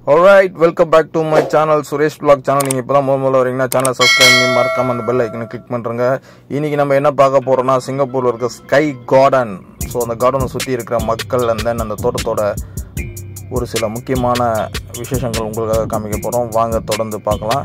alright welcome back to my channel Suresh vlog channel நீங்கள் இப்போ தான் முதல் முதல்ல வரீங்கன்னா சேனலை சப்ஸ்கிரைப் பண்ணி மறக்காம அந்த பெல் ஐக்கனை கிளிக் பண்ணுறங்க இன்னைக்கு நம்ம என்ன பார்க்க போகிறோம்னா சிங்கப்பூரில் இருக்க ஸ்கை கார்டன் ஸோ அந்த கார்டனை சுற்றி இருக்கிற மக்கள் and then அந்த தோட்டத்தோட ஒரு சில முக்கியமான விசேஷங்கள் உங்களுக்காக காமிக்க போகிறோம் வாங்க தொடர்ந்து பார்க்கலாம்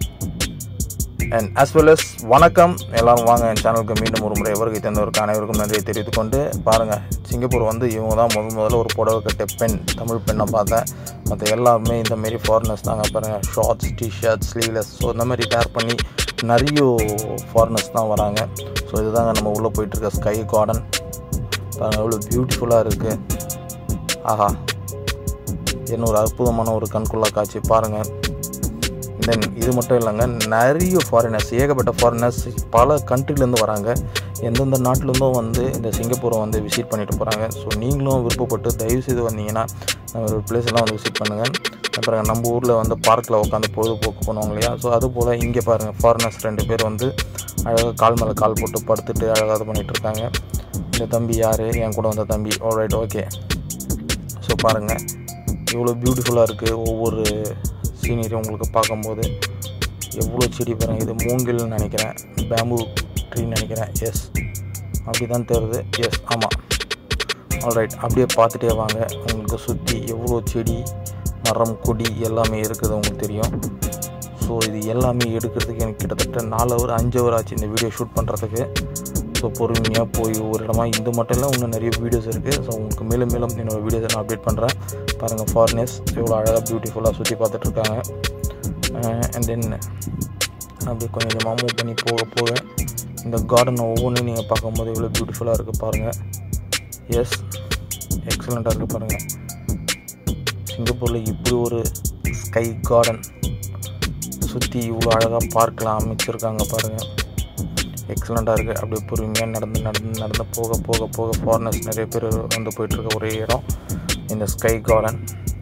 அண்ட் as well as வணக்கம் எல்லாரும் வாங்க என் சேனலுக்கு மீண்டும் ஒரு முறை வருகை தந்தவருக்கு அனைவருக்கும் நன்றியை தெரிவித்துக் கொண்டு பாருங்கள் சிங்கப்பூர் வந்து இவங்க தான் முதல் முதல்ல ஒரு புடவை கட்ட பெண் தமிழ் பெண்ணை பார்த்தேன் மற்ற எல்லாருமே இந்த மாரி ஃபாரினர்ஸ் தாங்க பாருங்கள் ஷார்ட்ஸ் டிஷர்ட் ஸ்லீவ்லெஸ் ஸோ இந்த மாதிரி வேர் பண்ணி நிறைய ஃபாரினர்ஸ் தான் வராங்க ஸோ இதுதாங்க நம்ம உள்ளே போயிட்டுருக்க ஸ்கை கார்டன் பாருங்கள் எவ்வளோ பியூட்டிஃபுல்லாக இருக்குது ஆஹா என்ன ஒரு அற்புதமான ஒரு கண்கொள்ளா காட்சி பாருங்கள் தென் இது மட்டும் இல்லைங்க நிறைய ஃபாரினர்ஸ் ஏகப்பட்ட ஃபாரினர்ஸ் பல கண்ட்ரிலேருந்து வராங்க எந்தெந்த நாட்டிலேருந்தும் வந்து இந்த சிங்கப்பூரை வந்து விசிட் பண்ணிட்டு போகிறாங்க ஸோ நீங்களும் விருப்பப்பட்டு தயவு செய்து வந்தீங்கன்னா நம்ம ஒரு பிளேஸ் எல்லாம் வந்து விசிட் பண்ணுங்கள் அப்புறம் நம்ம ஊரில் வந்து பார்க்கில் உட்காந்து பொழுதுபோக்கு பண்ணுவாங்க இல்லையா ஸோ அது போல் இங்கே பாருங்கள் ஃபாரினர்ஸ் ரெண்டு பேர் வந்து அழகாக கால் மேலே கால் போட்டு படுத்துட்டு அழகாக இது பண்ணிகிட்டு இருக்காங்க இந்த தம்பி யார் என் கூட வந்த தம்பி ரைட் ஓகே ஸோ பாருங்கள் இவ்வளோ பியூட்டிஃபுல்லாக இருக்குது ஒவ்வொரு சீனரி உங்களுக்கு பார்க்கும்போது எவ்வளோ செடி பாருங்கள் இது மூங்கில்னு நினைக்கிறேன் பேம்பு ட்ரீன்னு நினைக்கிறேன் எஸ் அப்படி தான் தெரியுது எஸ் ஆமாம் ஆல்ரைட் அப்படியே பார்த்துட்டே வாங்க உங்களுக்கு சுற்றி எவ்வளோ செடி மரம் கொடி எல்லாமே இருக்குது உங்களுக்கு தெரியும் ஸோ இது எல்லாமே எடுக்கிறதுக்கு எனக்கு கிட்டத்தட்ட நாலு ஹவர் அஞ்சு ஹவர் ஆச்சு இந்த வீடியோ ஷூட் பண்ணுறதுக்கு ஸோ பொறுமையாக போய் ஒரு இடமா இது மட்டும் இல்லை இன்னும் நிறைய வீடியோஸ் இருக்குது ஸோ உங்களுக்கு மேலும் மேலும் என்னோடய வீடியோஸை நான் அப்டேட் பண்ணுறேன் பாருங்கள் ஃபாரினர்ஸ் எவ்வளோ அழகாக பியூட்டிஃபுல்லாக சுற்றி பார்த்துட்ருக்காங்க அண்ட் தென் அப்படியே கொஞ்சம் கொஞ்சமாக மூவ் பண்ணி போக போக இந்த கார்டன் ஒவ்வொன்றும் நீங்கள் பார்க்கும்போது எவ்வளோ பியூட்டிஃபுல்லாக இருக்குது பாருங்கள் எஸ் எக்ஸலண்ட்டாக இருக்குது பாருங்கள் சிங்கப்பூரில் இப்படி ஒரு ஸ்கை கார்டன் சுற்றி இவ்வளோ அழகாக பார்க்கலாம் அமைச்சிருக்காங்க பாருங்கள் எக்ஸலண்ட்டாக இருக்குது அப்படியே பொறுமையாக நடந்து நடந்து நடந்து போக போக போக ஃபாரினர்ஸ் நிறைய பேர் வந்து போயிட்டுருக்க ஒரே இடம் இந்த ஸ்கை கார்டன்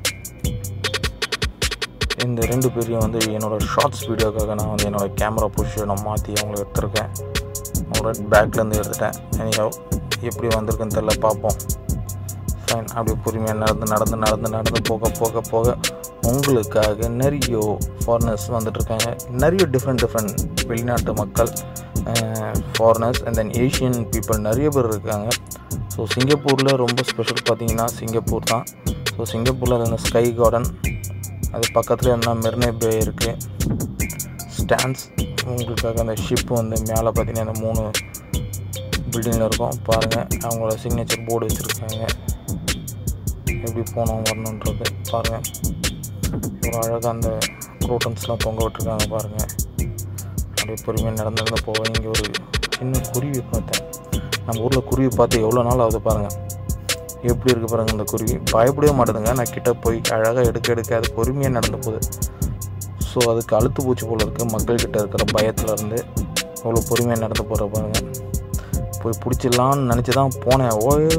இந்த ரெண்டு பேரையும் வந்து என்னோடய ஷார்ட்ஸ் வீடியோக்காக நான் வந்து என்னோடய கேமரா பொசிஷனை மாற்றி அவங்கள எடுத்திருக்கேன் அவங்களோட பேக்லேருந்து எடுத்துட்டேன் எனிஹவ் எப்படி வந்திருக்குன்னு தெரில பார்ப்போம் ஃபைன் அப்படியே பொறுமையாக நடந்து நடந்து நடந்து நடந்து போக போக போக உங்களுக்காக நிறைய ஃபாரினர்ஸ் வந்துட்டுருக்காங்க நிறைய டிஃப்ரெண்ட் டிஃப்ரெண்ட் வெளிநாட்டு மக்கள் foreigners and then Asian people நிறைய பேர் இருக்காங்க ஸோ சிங்கப்பூரில் ரொம்ப ஸ்பெஷல் பார்த்தீங்கன்னா சிங்கப்பூர் தான் ஸோ சிங்கப்பூரில் அந்த ஸ்கை கார்டன் அது பக்கத்தில் என்ன மெர்னே பே இருக்குது ஸ்டாண்ட்ஸ் உங்களுக்காக அந்த ஷிப் வந்து மேலே பார்த்தீங்கன்னா அந்த மூணு பில்டிங்கில் இருக்கும் பாருங்கள் அவங்களோட சிக்னேச்சர் போர்டு வச்சுருக்காங்க எப்படி போனோம் வரணுன்றது பாருங்கள் ஒரு அழகாக அந்த க்ரோட்டன்ஸ்லாம் தொங்க விட்டுருக்காங்க பாருங்கள் அப்படியே பொறுமையாக நடந்து நடந்து போவேன் இங்கே ஒரு சின்ன குருவி பார்த்தேன் நம்ம ஊரில் குருவி பார்த்து எவ்வளோ நாள் ஆகுது பாருங்கள் எப்படி இருக்குது பாருங்கள் இந்த குருவி பயப்படவே மாட்டேதுங்க நான் கிட்டே போய் அழகாக எடுக்க எடுக்க அது பொறுமையாக நடந்து போகுது ஸோ அதுக்கு அழுத்து பூச்சி போல் இருக்குது மக்கள்கிட்ட இருக்கிற பயத்தில் இருந்து அவ்வளோ பொறுமையாக நடந்து போகிற பாருங்கள் போய் பிடிச்சிடலான்னு நினச்சி தான் போனேன்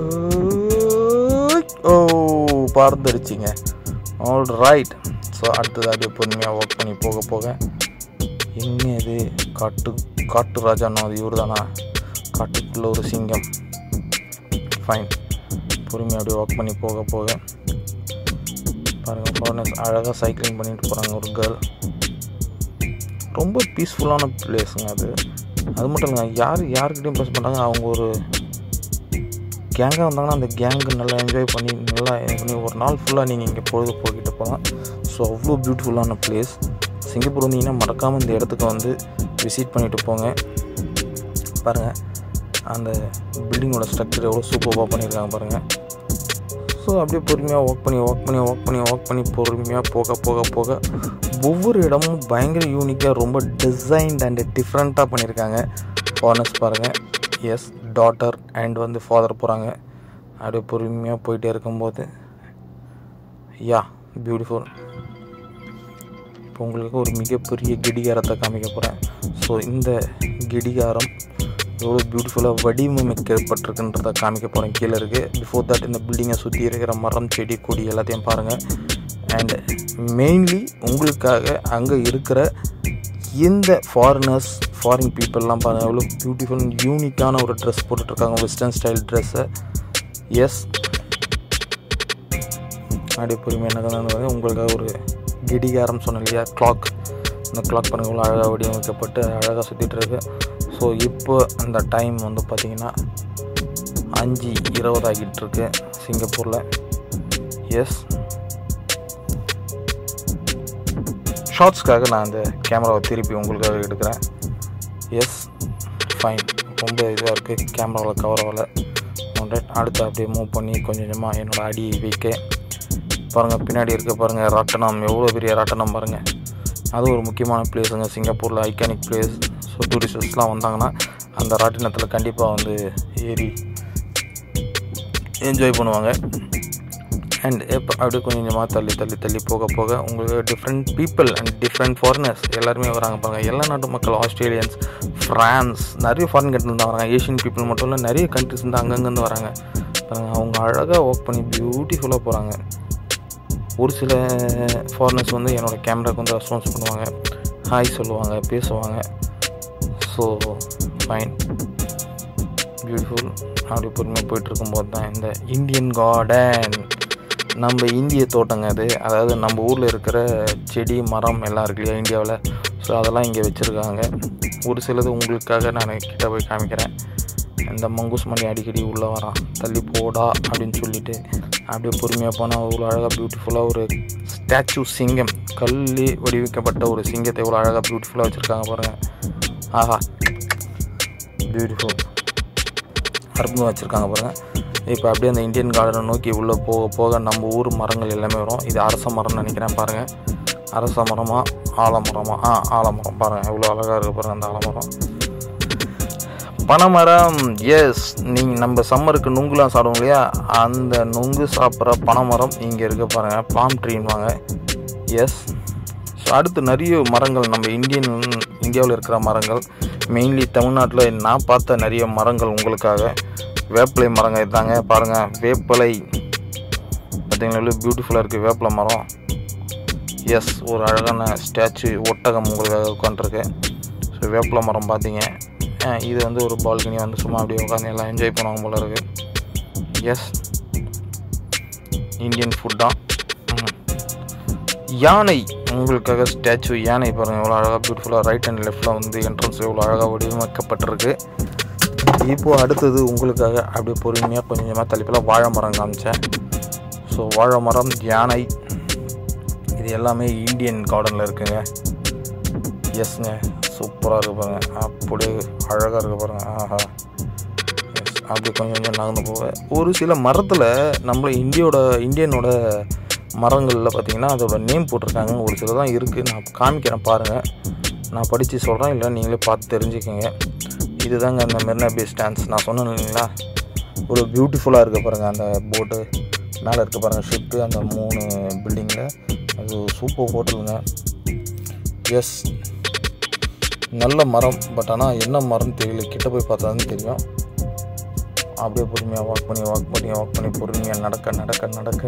ஓ பறந்துருச்சிங்க ஆல் ரைட் ஸோ அடுத்தது அப்படியே பொறுமையாக ஒர்க் பண்ணி போக போக என்ன இது காட்டு காட்டு ராஜானோ அது இவர் தானா காட்டுக்குள்ள ஒரு சிங்கம் ஃபைன் பொறுமையாக அப்படியே ஒர்க் பண்ணி போக போக பாருங்கள் ஃபாரினர்ஸ் அழகாக சைக்கிளிங் பண்ணிட்டு போகிறாங்க ஒரு கேர்ள் ரொம்ப பீஸ்ஃபுல்லான பிளேஸுங்க அது அது மட்டும் இல்லைங்க யார் யாருக்கிட்டையும் பேச மாட்டாங்க அவங்க ஒரு கேங்காக வந்தாங்கன்னா அந்த கேங்கு நல்லா என்ஜாய் பண்ணி நல்லா பண்ணி ஒரு நாள் ஃபுல்லாக நீங்கள் இங்கே பொழுது போய்கிட்டு போகலாம் ஸோ அவ்வளோ பியூட்டிஃபுல்லான பிளேஸ் சிங்கப்பூர் வந்தீங்கன்னா மறக்காமல் இந்த இடத்துக்கு வந்து விசிட் பண்ணிவிட்டு போங்க பாருங்கள் அந்த பில்டிங்கோட ஸ்ட்ரக்சர் எவ்வளோ சூப்பராக பண்ணியிருக்காங்க பாருங்கள் ஸோ அப்படியே பொறுமையாக ஒர்க் பண்ணி ஒர்க் பண்ணி ஒர்க் பண்ணி ஒர்க் பண்ணி பொறுமையாக போக போக போக ஒவ்வொரு இடமும் பயங்கர யூனிக்காக ரொம்ப டிசைன்ட் அண்ட் டிஃப்ரெண்ட்டாக பண்ணியிருக்காங்க ஃபாரினர்ஸ் பாருங்கள் எஸ் டாட்டர் அண்ட் வந்து ஃபாதர் போகிறாங்க அப்படியே பொறுமையாக போயிட்டே இருக்கும்போது யா பியூட்டிஃபுல் இப்போ உங்களுக்கு ஒரு மிகப்பெரிய கிடிகாரத்தை காமிக்க போகிறேன் ஸோ இந்த கிடிகாரம் எவ்வளோ பியூட்டிஃபுல்லாக வடிவமைக்கப்பட்டிருக்குன்றத காமிக்க போகிறேன் கீழே இருக்குது பிஃபோர் தட் இந்த பில்டிங்கை சுற்றி இருக்கிற மரம் செடி கொடி எல்லாத்தையும் பாருங்கள் அண்ட் மெயின்லி உங்களுக்காக அங்கே இருக்கிற இந்த ஃபாரினர்ஸ் ஃபாரின் பீப்புளெலாம் பாருங்கள் எவ்வளோ பியூட்டிஃபுல் யூனிக்கான ஒரு ட்ரெஸ் போட்டுட்ருக்காங்க வெஸ்டர்ன் ஸ்டைல் ட்ரெஸ்ஸை எஸ் அப்படியே பொறுமையாக நகர்ந்து உங்களுக்காக ஒரு கிடிகாரம் சொன்னேன் இல்லையா கிளாக் இந்த கிளாக் பாருங்க இவ்வளோ அழகாக வடிவமைக்கப்பட்டு அழகாக சுற்றிட்டு இருக்கு ஸோ இப்போ அந்த டைம் வந்து பார்த்திங்கன்னா அஞ்சு இருபது ஆகிட்டு இருக்கு சிங்கப்பூரில் எஸ் ஷார்ட்ஸ்க்காக நான் அந்த கேமராவை திருப்பி உங்களுக்காக எடுக்கிறேன் எஸ் ஃபைன் ரொம்ப இதுவாக இருக்குது கேமராவில் கவர் ஆகலை ரைட் அடுத்து அப்படியே மூவ் பண்ணி கொஞ்சம் கொஞ்சமாக என்னோடய அடி வைக்க பாருங்கள் பின்னாடி இருக்க பாருங்கள் ராட்டனம் எவ்வளோ பெரிய ராட்டனம் பாருங்கள் அது ஒரு முக்கியமான பிளேஸுங்க சிங்கப்பூரில் ஐகானிக் பிளேஸ் ஸோ டூரிஸ்ட்ஸ்லாம் வந்தாங்கன்னா அந்த ராட்டினத்தில் கண்டிப்பாக வந்து ஏறி என்ஜாய் பண்ணுவாங்க அண்ட் இப்போ அப்படியே கொஞ்சம் கொஞ்சமாக தள்ளி தள்ளி தள்ளி போக போக உங்களுக்கு different people and different foreigners எல்லாருமே வராங்க பாருங்கள் எல்லா நாட்டு மக்கள் ஆஸ்திரேலியன்ஸ் ஃப்ரான்ஸ் நிறைய ஃபாரின் கண்ட்ரிலேருந்து தான் வராங்க ஏஷியன் பீப்புள் மட்டும் இல்லை நிறைய கண்ட்ரிஸ்லேருந்து அங்கங்கேருந்து வராங்க பாருங்க, அவங்க அழகாக ஒர்க் பண்ணி பியூட்டிஃபுல்லாக போகிறாங்க ஒரு சில ஃபாரினர்ஸ் வந்து என்னோடய கேமராக்கு வந்து ரெஸ்பான்ஸ் பண்ணுவாங்க ஹாய் சொல்லுவாங்க பேசுவாங்க ஸோ ஃபைன் பியூட்டிஃபுல் அப்படி பொறுமையாக போயிட்டு இருக்கும்போது தான் இந்த இந்தியன் கார்டன் நம்ம இந்திய தோட்டங்க அது அதாவது நம்ம ஊரில் இருக்கிற செடி மரம் எல்லாம் இருக்கு இல்லையா இந்தியாவில் ஸோ அதெல்லாம் இங்கே வச்சுருக்காங்க ஒரு சிலது உங்களுக்காக நான் கிட்ட போய் காமிக்கிறேன் இந்த மங்கூஸ் மணி அடிக்கடி உள்ளே வரான் தள்ளி போடா அப்படின்னு சொல்லிட்டு அப்படியே பொறுமையாக போனால் அவ்வளோ அழகாக பியூட்டிஃபுல்லாக ஒரு ஸ்டாச்சு சிங்கம் கல்லி வடிவமைக்கப்பட்ட ஒரு சிங்கத்தை இவ்வளோ அழகாக பியூட்டிஃபுல்லாக வச்சுருக்காங்க பாருங்கள் ஆஹா பியூட்டிஃபுல் அற்புதம் வச்சுருக்காங்க பாருங்கள் இப்போ அப்படியே அந்த இந்தியன் கார்டனை நோக்கி உள்ளே போக போக நம்ம ஊர் மரங்கள் எல்லாமே வரும் இது அரச மரம்னு நினைக்கிறேன் பாருங்கள் அரச மரமா ஆலமரமா ஆ ஆலமரம் பாருங்கள் எவ்வளோ அழகாக இருக்குது பாருங்கள் அந்த ஆலமரம் பனைமரம் எஸ் நீங்கள் நம்ம சம்மருக்கு நுங்குலாம் சாப்பிடுவோம் இல்லையா அந்த நுங்கு சாப்பிட்ற பனைமரம் இங்கே இருக்க பாருங்கள் பாம் ட்ரீன்வாங்க எஸ் ஸோ அடுத்து நிறைய மரங்கள் நம்ம இந்தியன் இந்தியாவில் இருக்கிற மரங்கள் மெயின்லி தமிழ்நாட்டில் நான் பார்த்த நிறைய மரங்கள் உங்களுக்காக வேப்பிலை மரங்கள் இருந்தாங்க பாருங்கள் வேப்பிலை பார்த்தீங்களா எவ்வளோ பியூட்டிஃபுல்லாக இருக்குது வேப்பிலை மரம் எஸ் ஒரு அழகான ஸ்டாச்சு ஒட்டகம் உங்களுக்காக உட்காந்துருக்கு ஸோ வேப்பிலை மரம் பார்த்தீங்க அஹ் இது வந்து ஒரு பால்கனி வந்து சும்மா அப்படியே உட்காந்து எல்லாம் என்ஜாய் பண்ணுவாங்க போல இருக்கு எஸ் இந்தியன் ஃபுட் தான் ம். யானை உங்களுக்காக ஸ்டாச்சு யானை பாருங்கள் எவ்வளோ அழகாக பியூட்டிஃபுல்லாக ரைட் அண்ட் லெஃப்டில் வந்து என்ட்ரன்ஸ் எவ்வளோ அழகாக வடிவமைக்கப்பட்டிருக்கு இப்போது அடுத்தது உங்களுக்காக அப்படியே பொறுமையாக கொஞ்சம் கொஞ்சமாக தள்ளிப்பில் வாழை மரம் காமிச்சேன் ஸோ வாழை மரம் யானை இது எல்லாமே இந்தியன் கார்டனில் இருக்குங்க எஸ்ங்க சூப்பராக இருக்கு பாருங்க அப்படியே அழகாக இருக்கு பாருங்க ஆஹா எஸ் அப்படி கொஞ்சம் கொஞ்சம் நகர்ந்து போக ஒரு சில மரத்தில் நம்ம இந்தியோட இந்தியனோட மரங்களில் பார்த்தீங்கன்னா அதோட நேம் போட்டிருக்காங்க ஒரு சில தான் இருக்குது நான் காமிக்கிறேன் பாருங்கள் நான் படித்து சொல்கிறேன் இல்லை நீங்களே பார்த்து தெரிஞ்சுக்கோங்க இதுதாங்க அந்த மெரினா பே ஸ்டாண்ட்ஸ் நான் சொன்னேன் இல்லைங்களா ஒரு பியூட்டிஃபுல்லாக இருக்குது பாருங்கள் அந்த போட்டு மேலே இருக்க பாருங்கள் ஷிப்பு அந்த மூணு பில்டிங்கில் அது சூப்பர் ஹோட்டலுங்க எஸ் நல்ல மரம் பட் ஆனால் என்ன மரம்னு தெரியல கிட்ட போய் பார்த்தா தான் தெரியும் அப்படியே பொறுமையாக வாக் பண்ணி வாக் பண்ணி வாக் பண்ணி பொறுமையாக நடக்க நடக்க நடக்க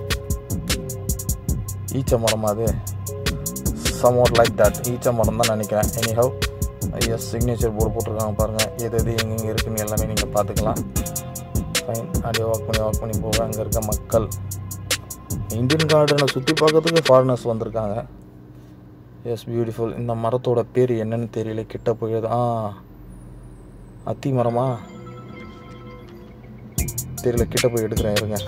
ஈச்ச மரம் அது சம்வாட் லைக் தட் ஈச்ச மரம் தான் நினைக்கிறேன் எனிஹவ் எஸ் சிக்னேச்சர் போர்டு போட்டிருக்காங்க பாருங்கள் எது எது எங்கெங்கே இருக்குன்னு எல்லாமே நீங்கள் பார்த்துக்கலாம் ஃபைன் அப்படியே வாக் பண்ணி வாக் பண்ணி போக அங்கே இருக்க மக்கள் இந்தியன் கார்டனை சுற்றி பார்க்கறதுக்கு ஃபாரினர்ஸ் வந்திருக்காங்க எஸ் பியூட்டிஃபுல் இந்த மரத்தோட பேர் என்னன்னு தெரியல கிட்ட போயிடுது ஆ அத்தி மரமா தெரியல கிட்ட போய் எடுக்கிறேன் இருங்க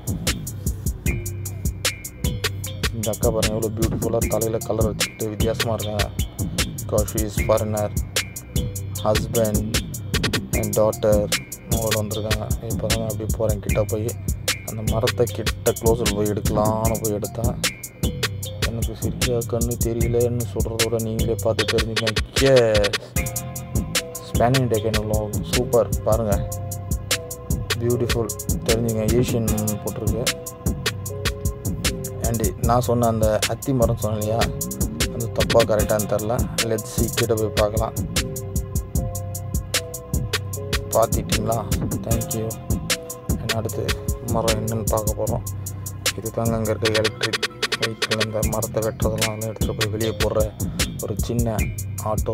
இந்த அக்கா பாருங்க எவ்வளோ பியூட்டிஃபுல்லாக தலையில் கலர் வச்சுக்கிட்டு வித்தியாசமாக இருக்காங்க காஷி இஸ் ஃபாரினர் ஹஸ்பண்ட் என் டாட்டர் அவங்களோட வந்திருக்காங்க இப்போ தான் அப்படியே போகிறேன் கிட்ட போய் அந்த மரத்தை கிட்ட க்ளோஸில் போய் எடுக்கலான்னு போய் எடுத்தேன் எனக்கு சரியாக கண்ணு தெரியலன்னு சொல்கிறதோட நீங்களே பார்த்து தெரிஞ்சுக்கங்க ஸ்பேனிங் டெக்கனும் சூப்பர் பாருங்கள் பியூட்டிஃபுல் தெரிஞ்சுங்க ஏஷியன் போட்டிருக்கு அண்டு நான் சொன்ன அந்த அத்தி மரம் சொன்னேன் இல்லையா அது தப்பாக கரெக்டானு தெரில லெட் சி கிட்ட போய் பார்க்கலாம் பார்த்துட்டிங்களா தேங்க்யூ என்ன அடுத்து மரம் என்னன்னு பார்க்க போகிறோம் இது தாங்க அங்கே இருக்க எலக்ட்ரிக் வெஹிக்கிள் இந்த மரத்தை வெட்டுறதெல்லாம் வந்து எடுத்துகிட்டு போய் வெளியே போடுற ஒரு சின்ன ஆட்டோ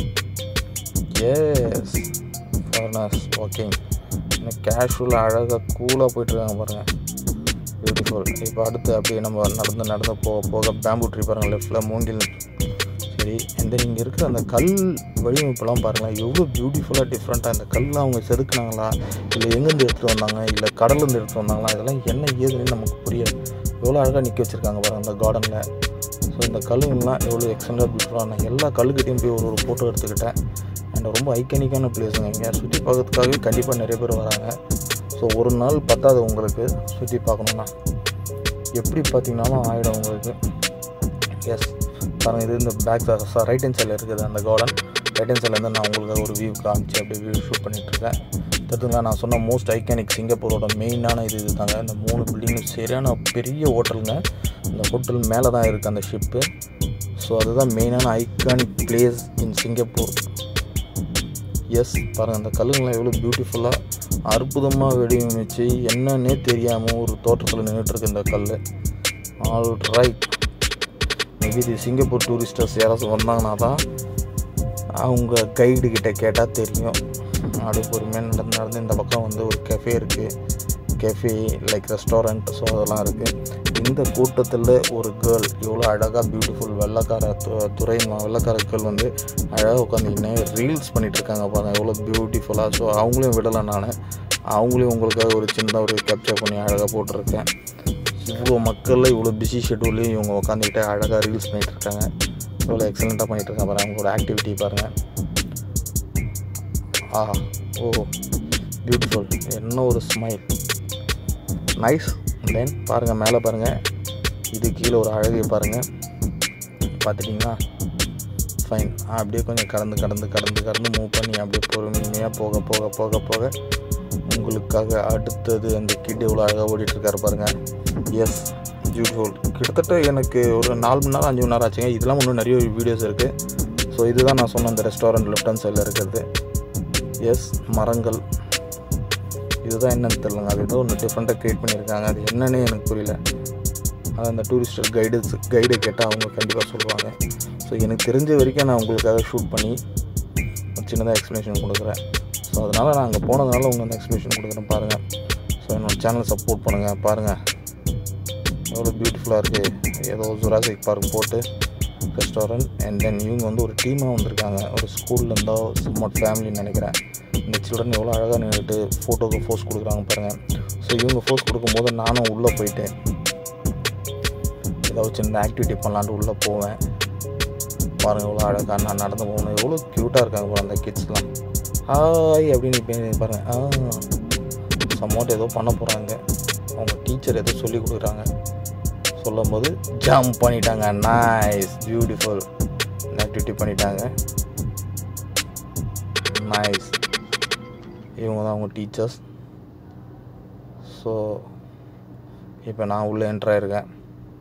எஸ் ஃபாரினர்ஸ் வாக்கிங் இன்னும் கேஷுவலாக அழகாக கூலாக போயிட்டுருக்காங்க பாருங்கள் பியூட்டிஃபுல் இப்போ அடுத்து அப்படியே நம்ம நடந்து நடந்து போக போக பேம்பு ட்ரீ பாருங்கள் லெஃப்டில் மூங்கில் சரி இந்த இங்கே இருக்கிற அந்த கல் வடிவமைப்பெல்லாம் பாருங்களேன் எவ்வளோ பியூட்டிஃபுல்லாக டிஃப்ரெண்ட்டாக இந்த கல்லாம் அவங்க செதுக்குனாங்களா இல்லை எங்கேருந்து எடுத்துகிட்டு வந்தாங்க இல்லை கடல்லேருந்து எடுத்துகிட்டு வந்தாங்களா இதெல்லாம் என்ன ஏதுன்னு நமக்கு புரியாது எவ்வளோ அழகாக நிற்க வச்சுருக்காங்க பாருங்கள் அந்த கார்டனில் ஸோ இந்த கல்லுங்கள்லாம் எவ்வளோ எக்ஸலண்டாக பியூட்டிஃபுல்லாக நான் எல்லா கல்லுக்கிட்டையும் போய் ஒரு ஒரு ஃபோட்டோ எடுத்துக்கிட்டேன் அண்ட் ரொம்ப ஐக்கானிக்கான பிளேஸுங்க இங்கே சுற்றி பார்க்கறதுக்காகவே கண்டிப்பாக நிறைய பேர் வராங்க ஸோ ஒரு நாள் பத்தாது உங்களுக்கு சுற்றி பார்க்கணுன்னா எப்படி பார்த்தீங்கன்னாலும் ஆகிடும் உங்களுக்கு எஸ் பாருங்கள் இது இந்த பேக் ரைட் ஹேண்ட் சைடில் இருக்குது அந்த கார்டன் ரைட் ஹேண்ட் சைட்லேருந்து நான் உங்களுக்கு ஒரு வியூ காமிச்சு அப்படியே வியூ ஷூட் பண்ணிகிட்ருக்கேன் தெரிஞ்சுங்களா நான் சொன்ன மோஸ்ட் ஐக்கானிக் சிங்கப்பூரோட மெயினான இது இது தாங்க இந்த மூணு பில்டிங்கும் சரியான பெரிய ஹோட்டலுங்க இந்த ஹோட்டல் மேலே தான் இருக்குது அந்த ஷிப்பு ஸோ அதுதான் மெயினான ஐக்கானிக் பிளேஸ் இன் சிங்கப்பூர் எஸ் பாருங்கள் அந்த கல்லுங்களாம் எவ்வளோ பியூட்டிஃபுல்லாக அற்புதமாக வடிவமைச்சு என்னன்னே தெரியாமல் ஒரு தோட்டத்தில் நின்றுட்டுருக்கு இந்த கல் ஆல் ரைட் மேபி இது சிங்கப்பூர் டூரிஸ்டர்ஸ் யாராச்சும் வந்தாங்கன்னா தான் அவங்க கைடு கிட்ட கேட்டால் தெரியும் அப்படியே பொறுமையாக நடந்து நடந்து இந்த பக்கம் வந்து ஒரு கெஃபே இருக்குது கெஃபே லைக் ரெஸ்டாரண்ட் ஸோ அதெல்லாம் இருக்குது இந்த கூட்டத்தில் ஒரு கேர்ள் எவ்வளோ அழகாக பியூட்டிஃபுல் வெள்ளக்கார து- துறை வெள்ளக்கார கேர்ள் வந்து அழகாக உட்காந்துக்கின்னு ரீல்ஸ் பண்ணிட்டு இருக்காங்க பாருங்க எவ்வளோ பியூட்டிஃபுல்லாக ஸோ அவங்களையும் விடலை நான் அவங்களையும் உங்களுக்காக ஒரு சின்னதாக ஒரு கேப்சர் பண்ணி அழகாக போட்டிருக்கேன் இவ்வளோ மக்களில் இவ்வளோ பிஸி ஷெட்யூல்லையும் இவங்க உட்காந்துக்கிட்டு அழகாக ரீல்ஸ் பண்ணிகிட்டு இருக்காங்க இவ்வளோ எக்ஸலண்ட்டாக பண்ணிகிட்டு இருக்காங்க பாருங்கள் அவங்களோட ஆக்டிவிட்டி பாருங்கள் ஆ ஓ பியூட்டிஃபுல் என்ன ஒரு ஸ்மைல் நைஸ் தென் பாருங்கள் மேலே பாருங்கள் இது கீழே ஒரு அழகை பாருங்கள் பார்த்துட்டிங்களா ஃபைன் அப்படியே கொஞ்சம் கடந்து கடந்து கடந்து கடந்து மூவ் பண்ணி அப்படியே பொறுமையாக போக போக போக போக உங்களுக்காக அடுத்தது அந்த கிட் எவ்வளோ அழகாக ஓடிட்டுருக்காரு பாருங்கள் எஸ் பியூட்டிஃபுல் கிட்டத்தட்ட எனக்கு ஒரு நாலு மணி நேரம் அஞ்சு மணி நேரம் ஆச்சுங்க இதெல்லாம் இன்னும் நிறைய வீடியோஸ் இருக்குது ஸோ இதுதான் நான் சொன்ன அந்த ரெஸ்டாரண்ட் லெஃப்ட் ஹேண்ட் சைடில் இருக்கிறது எஸ் மரங்கள் இதுதான் என்னன்னு தெரியலங்க அது ஏதோ ஒன்று டிஃப்ரெண்ட்டாக க்ரியேட் பண்ணியிருக்காங்க அது என்னன்னு எனக்கு புரியல அது அந்த டூரிஸ்டர் கைடன்ஸ் கைடு கேட்டால் அவங்க கண்டிப்பாக சொல்லுவாங்க ஸோ எனக்கு தெரிஞ்ச வரைக்கும் நான் உங்களுக்காக ஷூட் பண்ணி ஒரு சின்னதாக எக்ஸ்ப்ளனேஷன் கொடுக்குறேன் ஸோ அதனால் நான் அங்கே போனதுனால உங்களுக்கு அந்த எக்ஸ்ப்ளனேஷன் கொடுக்குறேன் பாருங்கள் ஸோ என்னோடய சேனல் சப்போர்ட் பண்ணுங்கள் பாருங்கள் எவ்வளோ பியூட்டிஃபுல்லாக இருக்குது ஏதோ ஜுராசிக் பார்க் போட்டு ரெஸ்டாரண்ட் அண்ட் தென் இவங்க வந்து ஒரு டீமாக வந்திருக்காங்க ஒரு ஸ்கூலில் இருந்தோ சும்மா ஃபேமிலின்னு நினைக்கிறேன் இந்த சில்ட்ரன் எவ்வளோ அழகாக நின்றுட்டு ஃபோட்டோக்கு ஃபோஸ் கொடுக்குறாங்க பாருங்கள் ஸோ இவங்க ஃபோஸ் கொடுக்கும்போது நானும் உள்ளே போயிட்டேன் ஏதாவது சின்ன ஆக்டிவிட்டி பண்ணலான்ட்டு உள்ளே போவேன் பாருங்கள் எவ்வளோ அழகாக நான் நடந்து போகணும் எவ்வளோ க்யூட்டாக இருக்காங்க பாருங்க அந்த கிட்ஸ்லாம் ஹாய் அப்படின்னு இப்போ பாருங்கள் ஆ சம்மோட் ஏதோ பண்ண போகிறாங்க அவங்க டீச்சர் ஏதோ சொல்லி கொடுக்குறாங்க சொல்லும் போது ஜம்ப் பண்ணிட்டாங்க நைஸ் பியூட்டிஃபுல் ஆக்டிவிட்டி பண்ணிட்டாங்க நைஸ் இவங்க தான் அவங்க டீச்சர்ஸ் ஸோ இப்போ நான் உள்ளே என்ட்ரு ஆயிருக்கேன்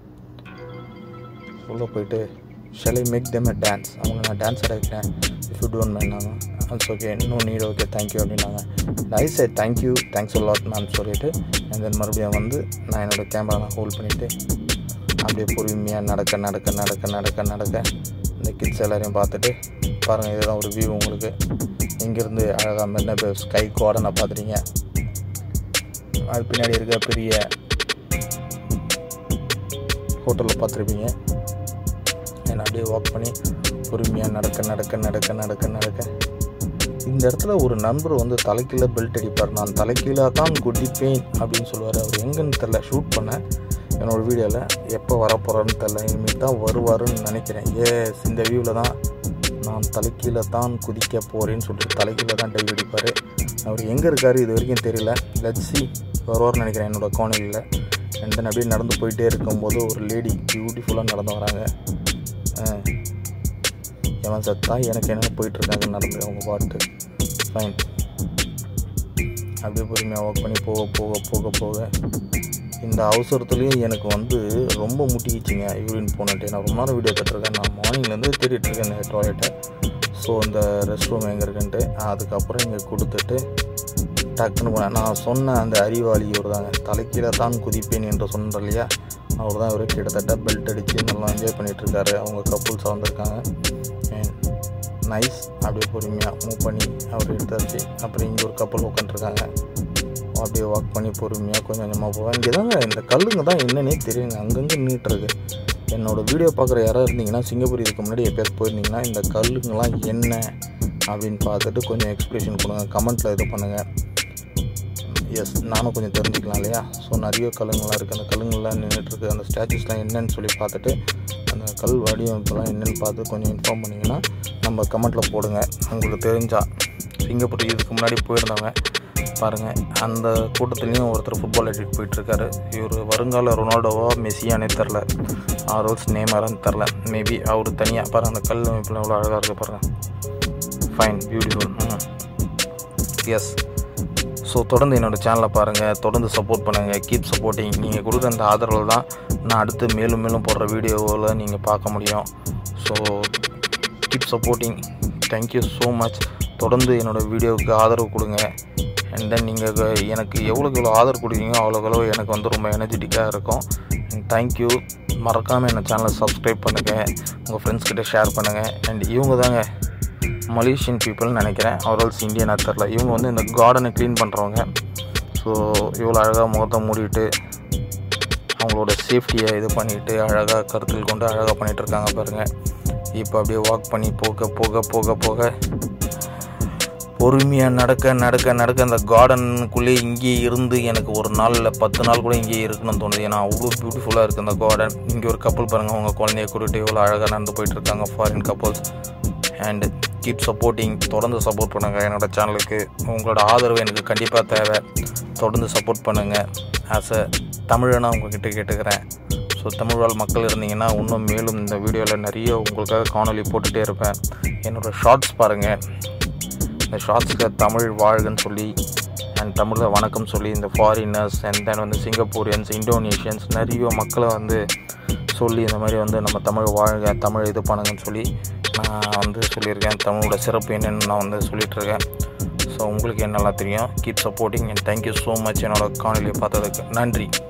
உள்ளே போயிட்டு shall I make them a dance அவங்க நான் டான்ஸ் ஆட வைக்கிறேன் இஃப் யூ டோன்ட் மைண்டாங்க it's okay no need okay thank you அப்படின்னாங்க I say thank you thanks lot ma'am சொல்லிட்டு அண்ட் தென் மறுபடியும் வந்து நான் என்னோடய கேமரா நான் ஹோல்ட் பண்ணிவிட்டு அப்படியே பொறுமையாக நடக்க நடக்க நடக்க நடக்க நடக்க இந்த கிட்ஸ் எல்லாரையும் பார்த்துட்டு பாருங்கள் இதுதான் ஒரு வியூ உங்களுக்கு இங்கேருந்து அழகாக மென்ன ஸ்கை கார்டனை பார்த்துட்டீங்க அது பின்னாடி இருக்க பெரிய ஹோட்டலில் பார்த்துருப்பீங்க நான் அப்படியே வாக் பண்ணி பொறுமையாக நடக்க நடக்க நடக்க நடக்க நடக்க இந்த இடத்துல ஒரு நண்பர் வந்து தலைக்கீழ பெல்ட் அடிப்பார் நான் தலைக்கீழாக தான் குடிப்பேன் அப்படின்னு சொல்லுவார் அவர் எங்கன்னு தெரில ஷூட் பண்ணேன் என்னோடய வீடியோவில் எப்போ வரப்போகிறான்னு தெரில இனிமேல் தான் வருவாருன்னு நினைக்கிறேன் ஏஸ் இந்த வியூவில் தான் நான் தலைக்கீழ தான் குதிக்க போகிறேன்னு சொல்லிட்டு தலைக்கீழ தான் டைவ் அடிப்பார் அவர் எங்கே இருக்கார் இது வரைக்கும் தெரியல லட்சி வருவார்னு நினைக்கிறேன் என்னோடய கோணையில் அண்ட் தென் அப்படியே நடந்து போயிட்டே இருக்கும்போது ஒரு லேடி பியூட்டிஃபுல்லாக நடந்து வராங்க எவன் சத்தா எனக்கு என்ன போயிட்டுருக்காங்க நடந்து அவங்க பாட்டு ஃபைன் அப்படியே பொறுமையாக ஒர்க் பண்ணி போக போக போக போக இந்த அவசரத்துலேயும் எனக்கு வந்து ரொம்ப முட்டிக்கிச்சிங்க யூரின் போனட்டு நான் ரொம்ப நேரம் வீடியோ கட்டிருக்கேன் நான் மார்னிங்லேருந்து தேடிட்டு இருக்கேன் இந்த டாய்லெட்டை ஸோ இந்த ரெஸ்ட் ரூம் எங்கே இருக்குன்ட்டு அதுக்கப்புறம் இங்கே கொடுத்துட்டு டக்குன்னு போனேன் நான் சொன்ன அந்த அறிவாளி இவர் தாங்க தலைக்கீழ தான் குதிப்பேன் என்று சொன்னார் இல்லையா அவர் தான் இவர் கிட்டத்தட்ட பெல்ட் அடித்து நல்லா என்ஜாய் பண்ணிகிட்ருக்காரு அவங்க கப்புள்ஸ் வந்திருக்காங்க நைஸ் அப்படியே பொறுமையாக மூவ் பண்ணி அவர் எடுத்தாச்சு அப்புறம் இங்கே ஒரு கப்பல் உட்காந்துருக்காங்க அப்படியே வாக் பண்ணி பொறுமையாக கொஞ்சம் கொஞ்சமாக போவேன் இங்கே தாங்க இந்த கல்லுங்க தான் என்னன்னே தெரியுங்க அங்கங்கே நின்றுட்டுருக்கு என்னோடய வீடியோ பார்க்குற யாராவது இருந்தீங்கன்னா சிங்கப்பூர் இதுக்கு முன்னாடி எப்போயாவது போயிருந்தீங்கன்னா இந்த கல்லுங்கெல்லாம் என்ன அப்படின்னு பார்த்துட்டு கொஞ்சம் எக்ஸ்பிளேஷன் கொடுங்க கமெண்ட்டில் இது பண்ணுங்கள் எஸ் நானும் கொஞ்சம் தெரிஞ்சுக்கலாம் இல்லையா ஸோ நிறைய கல்லுங்கள்லாம் இருக்குது அந்த கல்லுங்கள்லாம் நின்றுட்டுருக்கு அந்த ஸ்டாச்சுஸ்லாம் என்னன்னு சொல்லி பார்த்துட்டு அந்த கல் வடிவமைப்பெல்லாம் என்னென்னு பார்த்து கொஞ்சம் இன்ஃபார்ம் பண்ணிங்கன்னா நம்ம கமெண்ட்டில் போடுங்க உங்களுக்கு தெரிஞ்சால் சிங்கப்பூர் இதுக்கு முன்னாடி போயிருந்தவங்க பாருங்கள் அந்த கூட்டத்துலேயும் ஒருத்தர் ஃபுட்பால் ஆடிட்டு போயிட்டுருக்காரு இவர் வருங்கால ரொனால்டோவா மெஸ்ஸியானே தெரில ஆரோல்ஸ் நேமரான்னு தெரில மேபி அவர் தனியாக பாருங்கள் அந்த கல் அமைப்பில் எவ்வளோ அழகாக இருக்குது பாருங்கள் ஃபைன் பியூட்டிஃபுல் எஸ் ஸோ தொடர்ந்து என்னோடய சேனலை பாருங்கள் தொடர்ந்து சப்போர்ட் பண்ணுங்கள் கீப் சப்போர்ட்டிங் நீங்கள் கொடுக்குற அந்த ஆதரவு தான் நான் அடுத்து மேலும் மேலும் போடுற வீடியோவில் நீங்கள் பார்க்க முடியும் so keep supporting thank you so much தொடர்ந்து என்னோடய வீடியோவுக்கு ஆதரவு கொடுங்க அண்ட் தென் நீங்கள் எனக்கு எவ்வளோக்கு எவ்வளோ ஆதரவு கொடுக்குறீங்களோ அவ்வளோக்கு எவ்வளோ எனக்கு வந்து ரொம்ப எனர்ஜெட்டிக்காக இருக்கும் அண்ட் தேங்க்யூ மறக்காமல் என்ன சேனலை சப்ஸ்கிரைப் பண்ணுங்கள் உங்கள் ஃப்ரெண்ட்ஸ் கிட்ட ஷேர் பண்ணுங்கள் அண்ட் இவங்க தாங்க மலேசியன் பீப்புள்னு நினைக்கிறேன் அவரல்ஸ் இந்தியன் தெரில இவங்க வந்து இந்த கார்டனை க்ளீன் பண்ணுறவங்க ஸோ இவ்வளோ அழகாக முகத்தை மூடிட்டு அவங்களோட சேஃப்டியை இது பண்ணிவிட்டு அழகாக கருத்தில் கொண்டு அழகாக பண்ணிகிட்டு இருக்காங்க பாருங்கள் இப்போ அப்படியே வாக் பண்ணி போக போக போக போக பொறுமையாக நடக்க நடக்க நடக்க அந்த கார்டனுக்குள்ளே இங்கே இருந்து எனக்கு ஒரு நாளில் பத்து நாள் கூட இங்கே இருக்கணும்னு தோணுது ஏன்னா அவ்வளோ பியூட்டிஃபுல்லாக இருக்குது அந்த கார்டன் இங்கே ஒரு கப்பல் பாருங்கள் அவங்க குழந்தைய கூட்டிகிட்டு இவ்வளோ அழகாக நடந்து போயிட்டு இருக்காங்க foreign couples and keep supporting தொடர்ந்து சப்போர்ட் பண்ணுங்கள் என்னோடய சேனலுக்கு உங்களோட ஆதரவு எனக்கு கண்டிப்பாக தேவை தொடர்ந்து சப்போர்ட் பண்ணுங்கள் ஆஸ் அ தமிழனாக உங்ககிட்ட கேட்டுக்கிறேன் ஸோ தமிழ் வாழ் மக்கள் இருந்தீங்கன்னா இன்னும் மேலும் இந்த வீடியோவில் நிறைய உங்களுக்காக காணொலி போட்டுகிட்டே இருப்பேன் என்னோடய ஷார்ட்ஸ் பாருங்கள் இந்த ஷார்ட்ஸில் தமிழ் வாழ்கன்னு சொல்லி அண்ட் தமிழில் வணக்கம் சொல்லி இந்த ஃபாரினர்ஸ் அண்ட் தென் வந்து சிங்கப்பூரியன்ஸ் இந்தோனேஷியன்ஸ் நிறைய மக்களை வந்து சொல்லி இந்த மாதிரி வந்து நம்ம தமிழ் வாழ்க தமிழ் இது பண்ணுங்கன்னு சொல்லி நான் வந்து சொல்லியிருக்கேன் தமிழோட சிறப்பு என்னென்னு நான் வந்து சொல்லிகிட்ருக்கேன் ஸோ உங்களுக்கு என்னெல்லாம் தெரியும் keep supporting and thank you so much என்னோட காணொலியை பார்த்ததுக்கு நன்றி